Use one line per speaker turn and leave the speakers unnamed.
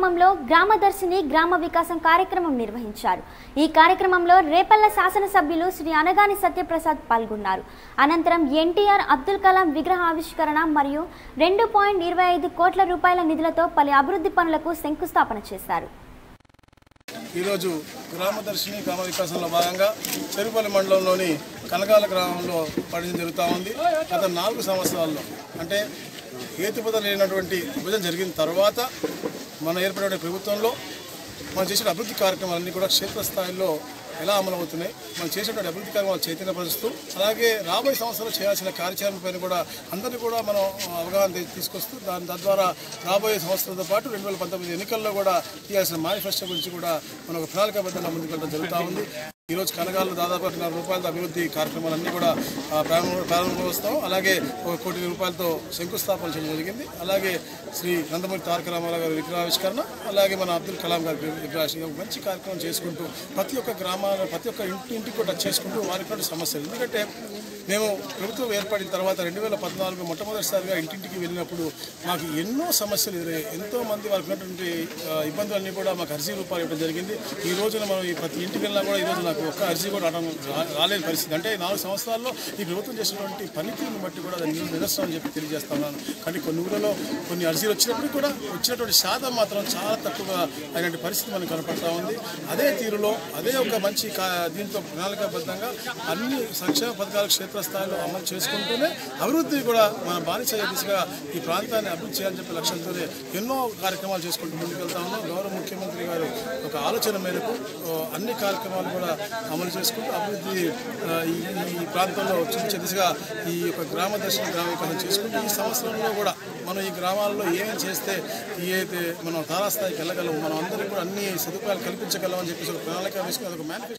గ్రామంలో గ్రామదర్శిని గ్రామ వికాసం కార్యక్రమం నిర్వహించారు ఈ కార్యక్రమంలో రేపల్ల శాసనసభ్యులు శ్రీ అనగాని సత్యప్రసాద్ పాల్గొన్నారు అనంతరం ఎన్టీఆర్ అబ్దుల్ కలాం విగ్రహ ఆవిష్కరణ మరియు రెండు పాయింట్ ఇరవై ఐదు కోట్ల రూపాయల నిధులతో పలు అభివృద్ధి పనులకు శంకుస్థాపన చేశారు
ఈరోజు గ్రామదర్శిని గ్రామ వికాసంలో భాగంగా చెరుపల్లి మండలంలోని కనకాల గ్రామంలో పడడం జరుగుతూ ఉంది గత నాలుగు సంవత్సరాల్లో అంటే హేతుబద్ధ లేనటువంటి విభజన జరిగిన తర్వాత మన ఏర్పడే ప్రభుత్వంలో మనం చేసిన అభివృద్ధి కార్యక్రమాలన్నీ కూడా క్షేత్రస్థాయిలో ఎలా అమలవుతున్నాయి మనం చేసినటువంటి అభివృద్ధి కార్యక్రమాలు చైతన్యపరుస్తూ అలాగే రాబోయే సంవత్సరాలు చేయాల్సిన కార్యాచరణ పైన కూడా అందరినీ కూడా మనం అవగాహన తీ- తీసుకొస్తూ దాని తద్వారా రాబోయే సంవత్సరంతో పాటు రెండు వేల పంతొమ్మిది ఎన్నికల్లో కూడా తీయాల్సిన మేనిఫెస్టో గురించి కూడా మనం ఒక ప్రణాళికాబద్ధంగా ముందుకెళ్ళడం జరుగుతూ ఉంది ఈరోజు కనగాల్లో దాదాపు ఒకటిన్నర రూపాయలతో అభివృద్ధి కార్యక్రమాలన్నీ కూడా ఆ, ప్రారంభ ప్రారంభోత్సవం అలాగే ఒక కోటి రూపాయలతో శంకుస్థాపన చేయడం జరిగింది అలాగే శ్రీ నందమూరి తారక రామారావు గారి విగ్రహావిష్కరణ అలాగే మన అబ్దుల్ కలాం గారి విగ్రహావిష్కరణ ఒక మంచి కార్యక్రమం చేసుకుంటూ ప్రతి ఒక్క గ్రామాల ప్రతి ఒక్క ఇంటి ఇంటికి కూడా చేసుకుంటూ వారికి సమస్యలు ఎందుకంటే మేము ప్రభుత్వం ఏర్పడిన తర్వాత రెండు వేల పద్నాలుగు మొట్టమొదటిసారిగా ఇంటింటికి వెళ్ళినప్పుడు మాకు ఎన్నో సమస్యలు ఎదురయ్యాయి ఎంతో మంది వారికి ఉన్నటువంటి ఆ, ఇబ్బందులన్నీ కూడా మాకు అర్జీ రూపాయలు ఇవ్వడం జరిగింది ఈ రోజున మనం ఈ ప్రతి ఇంటికి వెళ్ళినా కూడా ఈ రోజు నాకు ఒక్క అర్జీ కూడా రావడం రా- రాలేని పరిస్థితి అంటే నాలుగు సంవత్సరాల్లో ఈ ప్రభుత్వం చేసినటువంటి పనితీరుని బట్టి కూడా దాన్ని నిదర్శనం అని చెప్పి తెలియజేస్తున్నాను కానీ కొన్ని ఊళ్ళలో కొన్ని అర్జీలు వచ్చినప్పుడు కూడా వచ్చినటువంటి శాతం మాత్రం చాలా తక్కువగా అయినటువంటి పరిస్థితి మనకు కనపడతా ఉంది అదే తీరులో అదే ఒక మంచి కా- దీంతో ప్రణాళికాబద్ధంగా అన్ని సంక్షేమ పథకాలు క్షేత్రస్థాయిలో అమలు చేసుకుంటూనే అభివృద్ధి కూడా మన బానిస దిశగా ఈ ప్రాంతాన్ని అభివృద్ధి చేయాలని చెప్పే లక్ష్యంతోనే ఎన్నో కార్యక్రమాలు చేసుకుంటూ ముందుకెళ్తా ఉన్నాం గౌరవ ముఖ్యమంత్రి గారు ఒక ఆలోచన మేరకు ఆ, అన్ని కార్యక్రమాలు కూడా అమలు చేసుకుంటూ అభివృద్ధి ఆ, ఈ ఈ ప్రాంతంలో చూపించే దిశగా ఈ యొక్క గ్రామ దర్శన గ్రామ వికాసం చేసుకుంటూ ఈ సంవత్సరంలో కూడా మనం ఈ గ్రామాల్లో ఏమేమి చేస్తే ఏదైతే మనం తారాస్థాయికి వెళ్ళగలం మనం అందరికీ కూడా అన్ని సదుపాయాలు కల్పించగలం అని చెప్పేసి ఒక ప్రణాళిక వేసుకుని అదొక మేనిఫెస్టో